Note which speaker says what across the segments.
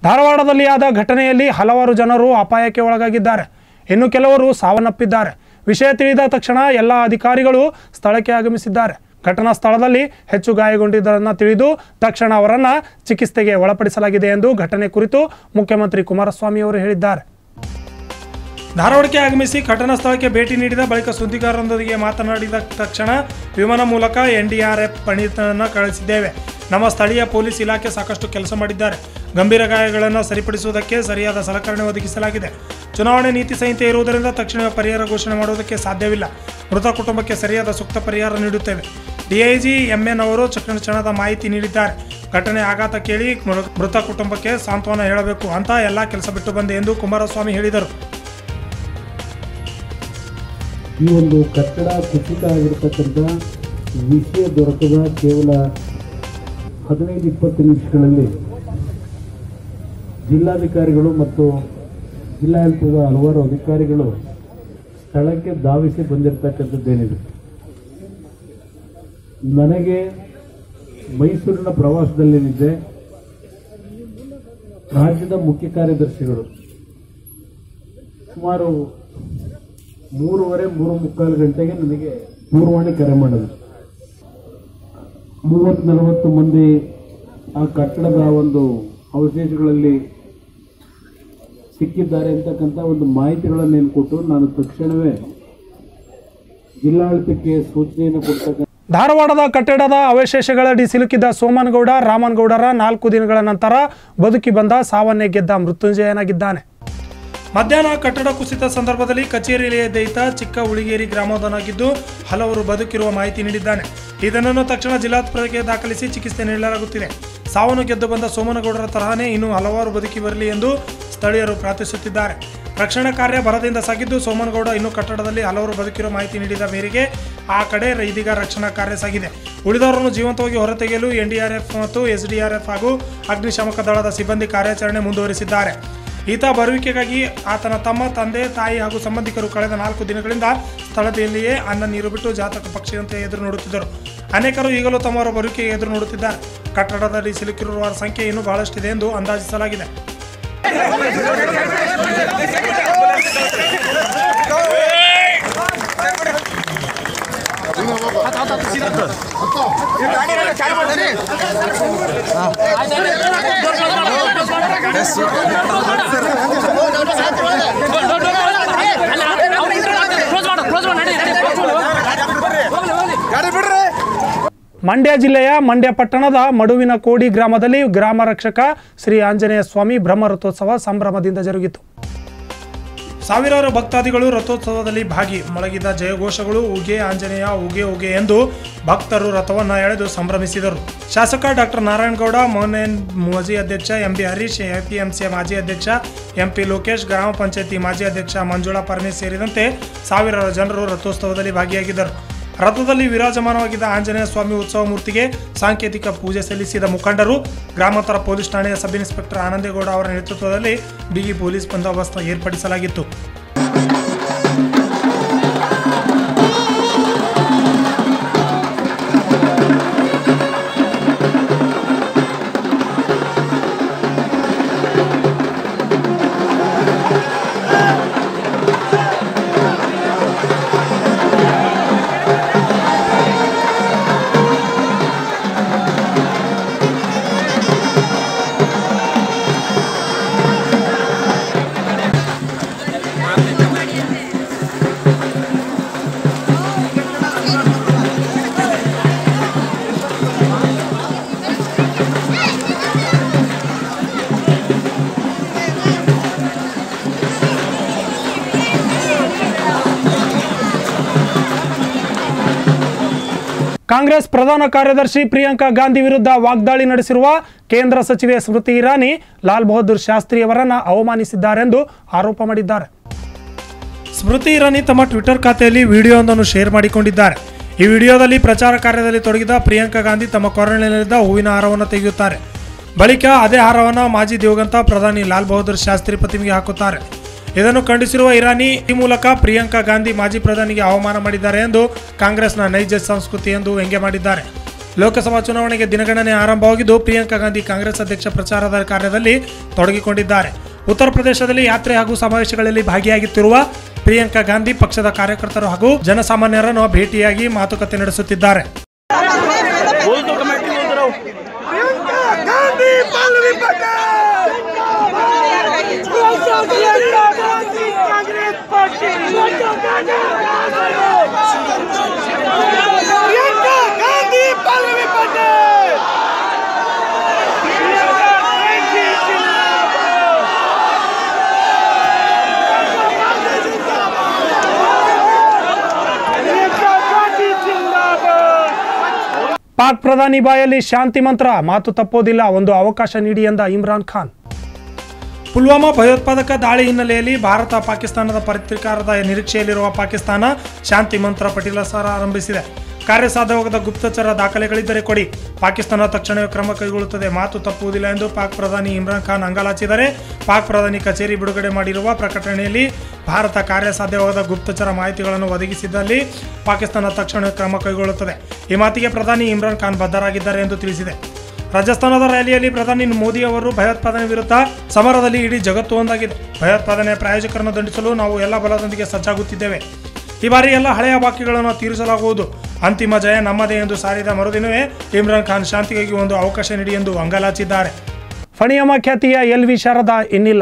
Speaker 1: ಧಾರವಾಡದಲ್ಲಿ ಆದ ಘಟನೆಯಲ್ಲಿ ಹಲವಾರು ಜನರು ಅಪಾಯಕ್ಕೆ ಒಳಗಾಗಿದ್ದಾರೆ ಇನ್ನು ಕೆಲವರು ಸಾವನ್ನಪ್ಪಿದ್ದಾರೆ ವಿಷಯ ತಿಳಿದ ತಕ್ಷಣ ಎಲ್ಲ ಅಧಿಕಾರಿಗಳು ಸ್ಥಳಕ್ಕೆ ಆಗಮಿಸಿದ್ದಾರೆ ಘಟನಾ ಸ್ಥಳದಲ್ಲಿ ಹೆಚ್ಚು ಗಾಯಗೊಂಡಿದ್ದರನ್ನ ತಿಳಿದು ತಕ್ಷಣ ಅವರನ್ನ ಚಿಕಿತ್ಸೆಗೆ ಒಳಪಡಿಸಲಾಗಿದೆ ಎಂದು ಘಟನೆ ಕುರಿತು ಮುಖ್ಯಮಂತ್ರಿ ಕುಮಾರಸ್ವಾಮಿ ಅವರು ಹೇಳಿದ್ದಾರೆ ಧಾರವಾಡಕ್ಕೆ ಆಗಮಿಸಿ ಘಟನಾ ಸ್ಥಳಕ್ಕೆ ಭೇಟಿ ನೀಡಿದ ಬಳಿಕ ಸುದ್ದಿಗಾರರೊಂದಿಗೆ ಮಾತನಾಡಿದ ತಕ್ಷಣ ವಿಮಾನ ಮೂಲಕ ಎನ್ಡಿಆರ್ಎಫ್ ಪಣಿತನ ಕಳಿಸಿದ್ದೇವೆ ನಮ್ಮ ಸ್ಥಳೀಯ ಪೊಲೀಸ್ ಇಲಾಖೆ ಸಾಕಷ್ಟು ಕೆಲಸ ಮಾಡಿದ್ದಾರೆ ಗಂಭೀರ ಗಾಯಗಳನ್ನು ಸರಿಪಡಿಸುವುದಕ್ಕೆ ಸರಿಯಾದ ಸಲಕರಣೆ ಒದಗಿಸಲಾಗಿದೆ ಚುನಾವಣೆ ನೀತಿ ಸಂಹಿತೆ ಇರುವುದರಿಂದ ತಕ್ಷಣ ಪರಿಹಾರ ಘೋಷಣೆ ಮಾಡುವುದಕ್ಕೆ ಸಾಧ್ಯವಿಲ್ಲ ಮೃತ ಕುಟುಂಬಕ್ಕೆ ಸರಿಯಾದ ಸೂಕ್ತ ಪರಿಹಾರ ನೀಡುತ್ತೇವೆ ಡಿಐಜಿ ಎಂಎನ್ ಅವರು ಚಕ್ಷಣ ಕ್ಷಣದ ಮಾಹಿತಿ ನೀಡಿದ್ದಾರೆ ಘಟನೆ ಆಘಾತ ಕೇಳಿ ಮೃ- ಮೃತ ಕುಟುಂಬಕ್ಕೆ ಸಾಂತ್ವನ ಹೇಳಬೇಕು ಅಂತ ಎಲ್ಲ ಕೆಲಸ ಬಿಟ್ಟು ಬಂದೆ ಎಂದು ಕುಮಾರಸ್ವಾಮಿ ಹೇಳಿದರು
Speaker 2: ಈ ಒಂದು ಕಟ್ಟಡ ಕುಸಿತ ಆಗಿರತಕ್ಕಂಥ ವಿಷಯ ದೊರಕದ ಕೇವಲ ಹದಿನೈದು ಇಪ್ಪತ್ತು ನಿಮಿಷಗಳಲ್ಲಿ ಜಿಲ್ಲಾಧಿಕಾರಿಗಳು ಮತ್ತು ಜಿಲ್ಲಾಡಳಿತದ ಹಲವಾರು ಅಧಿಕಾರಿಗಳು ಸ್ಥಳಕ್ಕೆ ಧಾವಿಸಿ ಬಂದಿರತಕ್ಕಂಥದ್ದೇನಿದೆ ನನಗೆ ಮೈಸೂರಿನ ಪ್ರವಾಸದಲ್ಲೇನಿದ್ದೆ ರಾಜ್ಯದ ಮುಖ್ಯ ಕಾರ್ಯದರ್ಶಿಗಳು ಸುಮಾರು ಮೂರುವರೆ ಮೂರು ಮುಕ್ಕಾಲು ಗಂಟೆಗೆ ನನಗೆ ದೂರವಾಣಿ ಕರೆ ಮಾಡೋದು ಮೂವತ್ತು ನಲವತ್ತು ಮಂದಿ ಆ ಕಟ್ಟಡದ ಒಂದು ಅವಶೇಷಗಳಲ್ಲಿ ಸಿಕ್ಕಿದ್ದಾರೆ ಅಂತಕ್ಕಂಥ ಒಂದು ಮಾಹಿತಿಗಳನ್ನು ಏನು ಕೊಟ್ಟು ನಾನು ತಕ್ಷಣವೇ ಜಿಲ್ಲಾಡಳಿತಕ್ಕೆ ಸೂಚನೆಯನ್ನು ಕೊಡ್ತಕ್ಕಂಥ
Speaker 1: ಧಾರವಾಡದ ಕಟ್ಟಡದ ಅವಶೇಷಗಳಡಿ ಸಿಲುಕಿದ್ದ ಸೋಮನಗೌಡ ರಾಮನಗೌಡರ ನಾಲ್ಕು ದಿನಗಳ ನಂತರ ಬದುಕಿ ಬಂದ ಸಾವನ್ನೇ ಗೆದ್ದ ಮೃತ್ಯುಂಜಯನಾಗಿದ್ದಾನೆ ಮಧ್ಯಾಹ್ನ ಕಟ್ಟಡ ಕುಸಿತ ಸಂದರ್ಭದಲ್ಲಿ ಕಚೇರಿಯಲ್ಲಿ ದೈತ ಚಿಕ್ಕ ಉಳಿಗೇರಿ ಗ್ರಾಮದವನಾಗಿದ್ದು ಹಲವರು ಬದುಕಿರುವ ಮಾಹಿತಿ ನೀಡಿದ್ದಾನೆ ಇದನ್ನು ತಕ್ಷಣ ಜಿಲ್ಲಾಸ್ಪತ್ರೆಗೆ ದಾಖಲಿಸಿ ಚಿಕಿತ್ಸೆ ನೀಡಲಾಗುತ್ತಿದೆ ಸಾವನ್ನು ಗೆದ್ದು ಬಂದ ಸೋಮನಗೌಡರ ತರಹನೇ ಇನ್ನೂ ಹಲವಾರು ಬದುಕಿ ಬರಲಿ ಎಂದು ಸ್ಥಳೀಯರು ಪ್ರಾರ್ಥಿಸುತ್ತಿದ್ದಾರೆ ರಕ್ಷಣಾ ಕಾರ್ಯ ಭರದಿಂದ ಸಾಗಿದ್ದು ಸೋಮನಗೌಡ ಇನ್ನೂ ಕಟ್ಟಡದಲ್ಲಿ ಹಲವರು ಬದುಕಿರುವ ಮಾಹಿತಿ ನೀಡಿದ ಮೇರೆಗೆ ಆ ಕಡೆ ಇದೀಗ ರಕ್ಷಣಾ ಕಾರ್ಯ ಸಾಗಿದೆ ಉಳಿದವರನ್ನು ಜೀವಂತವಾಗಿ ಹೊರತೆಗೆಯಲು ಎನ್ಡಿಆರ್ಎಫ್ ಮತ್ತು ಎಸ್ಡಿಆರ್ಎಫ್ ಹಾಗೂ ಅಗ್ನಿಶಾಮಕ ದಳದ ಸಿಬ್ಬಂದಿ ಕಾರ್ಯಾಚರಣೆ ಮುಂದುವರಿಸಿದ್ದಾರೆ ಈತ ಬರುವಿಕೆಗಾಗಿ ಆತನ ತಮ್ಮ ತಂದೆ ತಾಯಿ ಹಾಗೂ ಸಂಬಂಧಿಕರು ಕಳೆದ ನಾಲ್ಕು ದಿನಗಳಿಂದ ಸ್ಥಳದಲ್ಲಿಯೇ ಅನ್ನ ನೀರು ಬಿಟ್ಟು ಜಾತಕ ಪಕ್ಷಿಯಂತೆ ಎದುರು ನೋಡುತ್ತಿದ್ದರು ಅನೇಕರು ಈಗಲೂ ತಮ್ಮವರ ಬರುವಿಕೆಗೆ ಎದುರು ನೋಡುತ್ತಿದ್ದಾರೆ ಕಟ್ಟಡದಲ್ಲಿ ಸಿಲುಕಿರುವವರ ಸಂಖ್ಯೆ ಇನ್ನೂ ಬಹಳಷ್ಟಿದೆ ಎಂದು ಅಂದಾಜಿಸಲಾಗಿದೆ ಮಂಡ್ಯ ಜಿಲ್ಲೆಯ ಮಂಡ್ಯ ಪಟ್ಟಣದ ಮಡುವಿನ ಕೋಡಿ ಗ್ರಾಮದಲ್ಲಿ ಗ್ರಾಮ ರಕ್ಷಕ ಶ್ರೀ ಆಂಜನೇಯ ಸ್ವಾಮಿ ಬ್ರಹ್ಮ ರಥೋತ್ಸವ ಸಂಭ್ರಮದಿಂದ ಜರುಗಿತು ಸಾವಿರಾರು ಭಕ್ತಾದಿಗಳು ರಥೋತ್ಸವದಲ್ಲಿ ಭಾಗಿ ಮೊಳಗಿದ ಜಯಘೋಷಗಳು ಉಗೆ ಆಂಜನೇಯ ಉಗೆ ಉಗೆ ಎಂದು ಭಕ್ತರು ರಥವನ್ನು ಎಳೆದು ಸಂಭ್ರಮಿಸಿದರು ಶಾಸಕ ಡಾಕ್ಟರ್ ನಾರಾಯಣಗೌಡ ಮೋಹನ್ ಮಾಜಿ ಅಧ್ಯಕ್ಷ ಎಂಬಿ ಹರೀಶ್ ಎಪಿಎಂಸಿ ಮಾಜಿ ಅಧ್ಯಕ್ಷ ಎಂಪಿ ಲೋಕೇಶ್ ಗ್ರಾಮ ಪಂಚಾಯತಿ ಮಾಜಿ ಅಧ್ಯಕ್ಷ ಮಂಜುಳಾ ಪರಮೇಶ್ ಸೇರಿದಂತೆ ಸಾವಿರಾರು ಜನರು ರಥೋತ್ಸವದಲ್ಲಿ ಭಾಗಿಯಾಗಿದ್ದರು ರಥದಲ್ಲಿ ವಿರಾಜಮಾನವಾಗಿದ್ದ ಆಂಜನೇಯ ಸ್ವಾಮಿ ಉತ್ಸವ ಮೂರ್ತಿಗೆ ಸಾಂಕೇತಿಕ ಪೂಜೆ ಸಲ್ಲಿಸಿದ ಮುಖಂಡರು ಗ್ರಾಮಾಂತರ ಪೊಲೀಸ್ ಠಾಣೆಯ ಸಬ್ ಇನ್ಸ್ಪೆಕ್ಟರ್ ಆನಂದೇಗೌಡ ಅವರ ನೇತೃತ್ವದಲ್ಲಿ ಬಿಗಿ ಪೊಲೀಸ್ ಬಂದೋಬಸ್ತ್ ಏರ್ಪಡಿಸಲಾಗಿತ್ತು ಕಾಂಗ್ರೆಸ್ ಪ್ರಧಾನ ಕಾರ್ಯದರ್ಶಿ ಪ್ರಿಯಾಂಕಾ ಗಾಂಧಿ ವಿರುದ್ಧ ವಾಗ್ದಾಳಿ ನಡೆಸಿರುವ ಕೇಂದ್ರ ಸಚಿವೆ ಸ್ಮೃತಿ ಇರಾನಿ ಲಾಲ್ ಬಹದ್ದೂರ್ ಶಾಸ್ತ್ರಿ ಅವರನ್ನ ಅವಮಾನಿಸಿದ್ದಾರೆಂದು ಆರೋಪ ಮಾಡಿದ್ದಾರೆ ಸ್ಮೃತಿ ಇರಾನಿ ತಮ್ಮ ಟ್ವಿಟರ್ ಖಾತೆಯಲ್ಲಿ ವಿಡಿಯೋವೊಂದನ್ನು ಶೇರ್ ಮಾಡಿಕೊಂಡಿದ್ದಾರೆ ಈ ವಿಡಿಯೋದಲ್ಲಿ ಪ್ರಚಾರ ಕಾರ್ಯದಲ್ಲಿ ತೊಡಗಿದ ಪ್ರಿಯಾಂಕಾ ಗಾಂಧಿ ತಮ್ಮ ಕೊರಳಿನಲ್ಲಿದ್ದ ಹೂವಿನ ಹಾರವನ್ನು ತೆಗೆಯುತ್ತಾರೆ ಬಳಿಕ ಅದೇ ಹಾರವನ್ನು ಮಾಜಿ ದಿವಂಗತ ಪ್ರಧಾನಿ ಲಾಲ್ ಬಹದ್ದೂರ್ ಶಾಸ್ತ್ರಿ ಪ್ರತಿಮೆಗೆ ಹಾಕುತ್ತಾರೆ ಇದನ್ನು ಖಂಡಿಸಿರುವ ಇರಾನಿ ಈ ಮೂಲಕ ಪ್ರಿಯಾಂಕಾ ಗಾಂಧಿ ಮಾಜಿ ಪ್ರಧಾನಿಗೆ ಅವಮಾನ ಮಾಡಿದ್ದಾರೆ ಎಂದು ಕಾಂಗ್ರೆಸ್ನ ನೈಜ ಸಂಸ್ಕೃತಿ ಎಂದು ವ್ಯಂಗ್ಯ ಮಾಡಿದ್ದಾರೆ ಲೋಕಸಭಾ ಚುನಾವಣೆಗೆ ದಿನಗಣನೆ ಆರಂಭವಾಗಿದ್ದು ಪ್ರಿಯಾಂಕಾ ಗಾಂಧಿ ಕಾಂಗ್ರೆಸ್ ಅಧ್ಯಕ್ಷ ಪ್ರಚಾರದ ಕಾರ್ಯದಲ್ಲಿ ತೊಡಗಿಕೊಂಡಿದ್ದಾರೆ ಉತ್ತರ ಪ್ರದೇಶದಲ್ಲಿ ಯಾತ್ರೆ ಹಾಗೂ ಸಮಾವೇಶಗಳಲ್ಲಿ ಭಾಗಿಯಾಗುತ್ತಿರುವ ಪ್ರಿಯಾಂಕಾ ಗಾಂಧಿ ಪಕ್ಷದ ಕಾರ್ಯಕರ್ತರು ಹಾಗೂ ಜನಸಾಮಾನ್ಯರನ್ನು ಭೇಟಿಯಾಗಿ ಮಾತುಕತೆ ನಡೆಸುತ್ತಿದ್ದಾರೆ
Speaker 3: बोल दो कमेटी बोल रहा हूँ
Speaker 4: गांधी पल्लवी पटेल प्रियंका गांधी कांग्रेस पार्टी प्रियंका गांधी पल्लवी पटेल प्रियंका गांधी जिंदाबाद प्रियंका गांधी जिंदाबाद
Speaker 1: ಪಾಕ್ ಪ್ರಧಾನಿ ಬಾಯಲ್ಲಿ ಶಾಂತಿ ಮಂತ್ರ ಮಾತು ತಪ್ಪೋದಿಲ್ಲ ಒಂದು ಅವಕಾಶ ನೀಡಿ ಎಂದ ಇಮ್ರಾನ್ ಖಾನ್ ಪುಲ್ವಾಮಾ ಭಯೋತ್ಪಾದಕ ದಾಳಿ ಹಿನ್ನೆಲೆಯಲ್ಲಿ ಭಾರತ ಪಾಕಿಸ್ತಾನದ ಪ್ರತಿಕಾರದ ನಿರೀಕ್ಷೆಯಲ್ಲಿರುವ ಪಾಕಿಸ್ತಾನ ಶಾಂತಿ ಮಂತ್ರ ಪಟಿಲಸರ ಆರಂಭಿಸಿದೆ ಕಾರ್ಯಸಾಧ್ಯವಾಗದ ಗುಪ್ತಚರ ದಾಖಲೆಗಳಿದ್ದರೆ ಕೊಡಿ ಪಾಕಿಸ್ತಾನ ತಕ್ಷಣವೇ ಕ್ರಮ ಕೈಗೊಳ್ಳುತ್ತದೆ ಮಾತು ತಪ್ಪುವುದಿಲ್ಲ ಎಂದು ಪಾಕ್ ಪ್ರಧಾನಿ ಇಮ್ರಾನ್ ಖಾನ್ ಅಂಗಾಲಾಚಿದರೆ ಪಾಕ್ ಪ್ರಧಾನಿ ಕಚೇರಿ ಬಿಡುಗಡೆ ಮಾಡಿರುವ ಪ್ರಕಟಣೆಯಲ್ಲಿ ಭಾರತ ಕಾರ್ಯಸಾಧ್ಯವಾದ ಗುಪ್ತಚರ ಮಾಹಿತಿಗಳನ್ನು ಒದಗಿಸಿದಲ್ಲಿ ಪಾಕಿಸ್ತಾನ ತಕ್ಷಣ ಕ್ರಮ ಕೈಗೊಳ್ಳುತ್ತದೆ ಈ ಮಾತಿಗೆ ಪ್ರಧಾನಿ ಇಮ್ರಾನ್ ಖಾನ್ ಬದ್ಧರಾಗಿದ್ದಾರೆ ಎಂದು ತಿಳಿಸಿದೆ ರಾಜಸ್ಥಾನದ ರ್ಯಾಲಿಯಲ್ಲಿ ಪ್ರಧಾನಿ ಮೋದಿ ಅವರು ಭಯೋತ್ಪಾದನೆ ವಿರುದ್ಧ ಸಮರದಲ್ಲಿ ಇಡೀ ಜಗತ್ತು ಒಂದಾಗಿದೆ ಭಯೋತ್ಪಾದನೆ ಪ್ರಾಯೋಜಕರನ್ನು ದಂಡಿಸಲು ನಾವು ಎಲ್ಲ ಬಲದೊಂದಿಗೆ ಸಜ್ಜಾಗುತ್ತಿದ್ದೇವೆ ಈ ಬಾರಿ ಎಲ್ಲ ಹಳೆಯ ಬಾಕಿಗಳನ್ನು ತೀರಿಸಲಾಗುವುದು ಅಂತಿಮ ಜಯ ನಮ್ಮದೇ ಎಂದು ಸಾರಿದ ಮರುದಿನವೇ ಇಮ್ರಾನ್ ಖಾನ್ ಶಾಂತಿಗಾಗಿ ಒಂದು ಅವಕಾಶ ನೀಡಿ ಎಂದು ಅಂಗಲಾಚಿದ್ದಾರೆ ಫಣಿಯಮ್ಮ ಖ್ಯಾತಿಯ ಎಲ್ ವಿ ಶಾರದಾ ಇನ್ನಿಲ್ಲ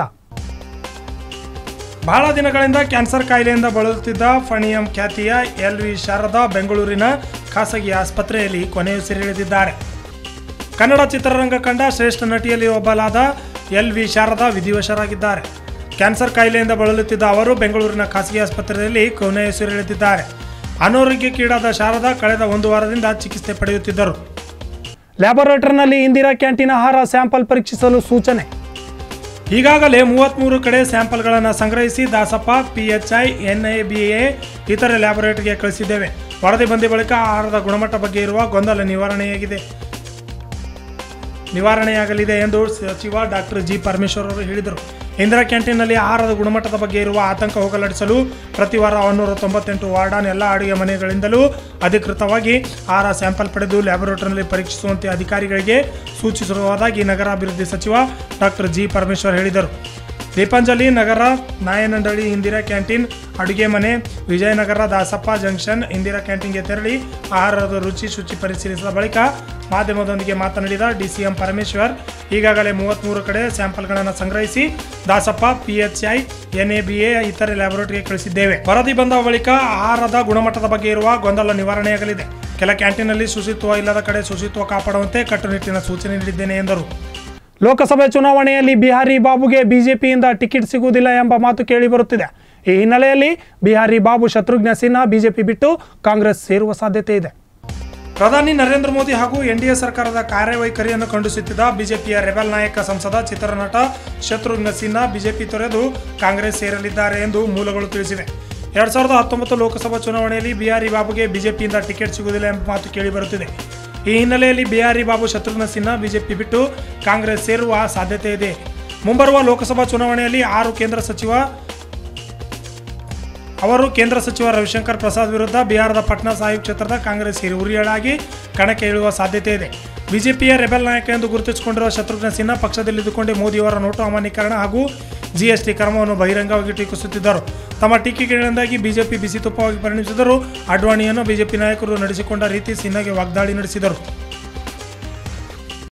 Speaker 1: ಬಹಳ ದಿನಗಳಿಂದ ಕ್ಯಾನ್ಸರ್ ಕಾಯಿಲೆಯಿಂದ ಬಳಲುತ್ತಿದ್ದ ಫಣಿಯಂ ಖ್ಯಾತಿಯ ಎಲ್ ವಿ ಶಾರದಾ ಬೆಂಗಳೂರಿನ ಖಾಸಗಿ ಆಸ್ಪತ್ರೆಯಲ್ಲಿ ಕೊನೆಯುಸಿರೆಳೆದಿದ್ದಾರೆ ಕನ್ನಡ ಚಿತ್ರರಂಗ ಕಂಡ ಶ್ರೇಷ್ಠ ನಟಿಯಲ್ಲಿ ಒಬ್ಬಲಾದ ಎಲ್ ವಿ ಶಾರದಾ ವಿಧಿವಶರಾಗಿದ್ದಾರೆ ಕ್ಯಾನ್ಸರ್ ಕಾಯಿಲೆಯಿಂದ ಬಳಲುತ್ತಿದ್ದ ಅವರು ಬೆಂಗಳೂರಿನ ಖಾಸಗಿ ಆಸ್ಪತ್ರೆಯಲ್ಲಿ ಕೊನೆಯುಸಿರೆಳೆದಿದ್ದಾರೆ ಅನಾರೋಗ್ಯಕ್ಕೀಡಾದ ಶಾರದಾ ಕಳೆದ ಒಂದು ವಾರದಿಂದ ಚಿಕಿತ್ಸೆ ಪಡೆಯುತ್ತಿದ್ದರು ಲ್ಯಾಬೊರೇಟರಿನಲ್ಲಿ ಇಂದಿರಾ ಕ್ಯಾಂಟೀನ್ ಆಹಾರ ಸ್ಯಾಂಪಲ್ ಪರೀಕ್ಷಿಸಲು ಸೂಚನೆ ಈಗಾಗಲೇ ಮೂವತ್ತ್ಮೂರು ಕಡೆ ಸ್ಯಾಂಪಲ್ಗಳನ್ನು ಸಂಗ್ರಹಿಸಿ ದಾಸಪ್ಪ ಪಿಎಚ್ಐ ಎನ್ಐಬಿಎ ಇತರೆ ಲ್ಯಾಬೊರೇಟರಿಗೆ ಕಳಿಸಿದ್ದೇವೆ ವರದಿ ಬಂದ ಬಳಿಕ ಆಹಾರದ ಗುಣಮಟ್ಟ ಬಗ್ಗೆ ಇರುವ ಗೊಂದಲ ನಿವಾರಣೆಯಾಗಿದೆ ನಿವಾರಣೆಯಾಗಲಿದೆ ಎಂದು ಸಚಿವ ಡಾಕ್ಟರ್ ಜಿ ಪರಮೇಶ್ವರ್ ಅವರು ಹೇಳಿದರು ಇಂದಿರಾ ಕ್ಯಾಂಟೀನ್ನಲ್ಲಿ ಆಹಾರದ ಗುಣಮಟ್ಟದ ಬಗ್ಗೆ ಇರುವ ಆತಂಕ ಹೋಗಲಾಡಿಸಲು ಪ್ರತಿ ವಾರ ಒಂದೂರ ತೊಂಬತ್ತೆಂಟು ವಾರ್ಡನ್ ಎಲ್ಲ ಅಡುಗೆ ಮನೆಗಳಿಂದಲೂ ಅಧಿಕೃತವಾಗಿ ಆಹಾರ ಸ್ಯಾಂಪಲ್ ಪಡೆದು ಲ್ಯಾಬೊರೇಟರಿನಲ್ಲಿ ಪರೀಕ್ಷಿಸುವಂತೆ ಅಧಿಕಾರಿಗಳಿಗೆ ಸೂಚಿಸಿರುವುದಾಗಿ ನಗರಾಭಿವೃದ್ಧಿ ಸಚಿವ ಡಾಕ್ಟರ್ ಜಿ ಪರಮೇಶ್ವರ್ ಹೇಳಿದರು ದೀಪಾಂಜಲಿ ನಗರ ನಾಯನಹಳ್ಳಿ ಇಂದಿರಾ ಕ್ಯಾಂಟೀನ್ ಅಡುಗೆ ಮನೆ ವಿಜಯನಗರ ದಾಸಪ್ಪ ಜಂಕ್ಷನ್ ಇಂದಿರಾ ಕ್ಯಾಂಟೀನ್ಗೆ ತೆರಳಿ ಆಹಾರದ ರುಚಿ ಶುಚಿ ಪರಿಶೀಲಿಸಿದ ಬಳಿಕ ಮಾಧ್ಯಮದೊಂದಿಗೆ ಮಾತನಾಡಿದ ಡಿಸಿಎಂ ಪರಮೇಶ್ವರ್ ಈಗಾಗಲೇ ಮೂವತ್ತ್ಮೂರು ಕಡೆ ಸ್ಯಾಂಪಲ್ಗಳನ್ನು ಸಂಗ್ರಹಿಸಿ ದಾಸಪ್ಪ ಪಿಎಚ್ಐ ಎನ್ಎಬಿಎ ಇತರೆ ಲ್ಯಾಬೊರೇಟರಿಗೆ ಕಳಿಸಿದ್ದೇವೆ ವರದಿ ಬಂದ ಬಳಿಕ ಆಹಾರದ ಗುಣಮಟ್ಟದ ಬಗ್ಗೆ ಇರುವ ಗೊಂದಲ ನಿವಾರಣೆಯಾಗಲಿದೆ ಕೆಲ ಕ್ಯಾಂಟೀನ್ನಲ್ಲಿ ಶುಚಿತ್ವ ಇಲ್ಲದ ಕಡೆ ಶುಚಿತ್ವ ಕಾಪಾಡುವಂತೆ ಕಟ್ಟುನಿಟ್ಟಿನ ಸೂಚನೆ ನೀಡಿದ್ದೇನೆ ಎಂದರು ಲೋಕಸಭೆ ಚುನಾವಣೆಯಲ್ಲಿ ಬಿಹಾರಿ ಬಾಬುಗೆ ಬಿಜೆಪಿಯಿಂದ ಟಿಕೆಟ್ ಸಿಗುವುದಿಲ್ಲ ಎಂಬ ಮಾತು ಕೇಳಿಬರುತ್ತಿದೆ ಈ ಹಿನ್ನೆಲೆಯಲ್ಲಿ ಬಿಹಾರಿ ಬಾಬು ಶತ್ರುಘ್ನ ಸಿನ್ಹಾ ಬಿಜೆಪಿ ಬಿಟ್ಟು ಕಾಂಗ್ರೆಸ್ ಸೇರುವ ಸಾಧ್ಯತೆ ಇದೆ ಪ್ರಧಾನಿ ನರೇಂದ್ರ ಮೋದಿ ಹಾಗೂ ಎನ್ಡಿಎ ಸರ್ಕಾರದ ಕಾರ್ಯವೈಖರಿಯನ್ನು ಖಂಡಿಸುತ್ತಿದ್ದ ಬಿಜೆಪಿಯ ರೆಬೆಲ್ ನಾಯಕ ಸಂಸದ ಚಿತ್ರನಟ ಶತ್ರುಘ್ನ ಸಿನ್ಹಾ ಬಿಜೆಪಿ ತೊರೆದು ಕಾಂಗ್ರೆಸ್ ಸೇರಲಿದ್ದಾರೆ ಎಂದು ಮೂಲಗಳು ತಿಳಿಸಿವೆ ಎರಡ್ ಸಾವಿರದ ಹತ್ತೊಂಬತ್ತು ಲೋಕಸಭಾ ಚುನಾವಣೆಯಲ್ಲಿ ಬಿಹಾರಿ ಬಾಬುಗೆ ಬಿಜೆಪಿಯಿಂದ ಟಿಕೆಟ್ ಸಿಗುವುದಿಲ್ಲ ಎಂಬ ಮಾತು ಕೇಳಿಬರುತ್ತಿದೆ ಈ ಹಿನ್ನೆಲೆಯಲ್ಲಿ ಬಿಹಾರಿ ಬಾಬು ಶತ್ರುಘ್ನ ಸಿನ್ಹಾ ಬಿಜೆಪಿ ಬಿಟ್ಟು ಕಾಂಗ್ರೆಸ್ ಸೇರುವ ಸಾಧ್ಯತೆ ಇದೆ ಮುಂಬರುವ ಲೋಕಸಭಾ ಚುನಾವಣೆಯಲ್ಲಿ ಆರು ಕೇಂದ್ರ ಸಚಿವ ಅವರು ಕೇಂದ್ರ ಸಚಿವ ರವಿಶಂಕರ್ ಪ್ರಸಾದ್ ವಿರುದ್ಧ ಬಿಹಾರದ ಪಟ್ನಾ ಸಾಹಿಬ್ ಕ್ಷೇತ್ರದ ಕಾಂಗ್ರೆಸ್ ಹುರಿಯಾಳಾಗಿ ಕಣಕ್ಕೆ ಇಳುವ ಸಾಧ್ಯತೆ ಇದೆ ಬಿಜೆಪಿಯ ರೆಬೆಲ್ ನಾಯಕ ಎಂದು ಗುರುತಿಸಿಕೊಂಡಿರುವ ಶತ್ರುಘ್ನ ಸಿನ್ಹಾ ಪಕ್ಷದಲ್ಲಿದ್ದುಕೊಂಡೇ ಮೋದಿಯವರ ನೋಟು ಅಮಾನ್ಯೀಕರಣ ಹಾಗೂ ಜಿಎಸ್ಟಿ ಕ್ರಮವನ್ನು ಬಹಿರಂಗವಾಗಿ ಟೀಕಿಸುತ್ತಿದ್ದರು ತಮ್ಮ ಟೀಕೆಗಳಿಂದಾಗಿ ಬಿಜೆಪಿ ಬಿಸಿ ತುಪ್ಪವಾಗಿ ಪರಿಣಮಿಸಿದರು ಅಡ್ವಾಣಿಯನ್ನು ಬಿಜೆಪಿ ನಾಯಕರು ನಡೆಸಿಕೊಂಡ ರೀತಿ ಸಿನ್ಹಾಗೆ ವಾಗ್ದಾಳಿ ನಡೆಸಿದರು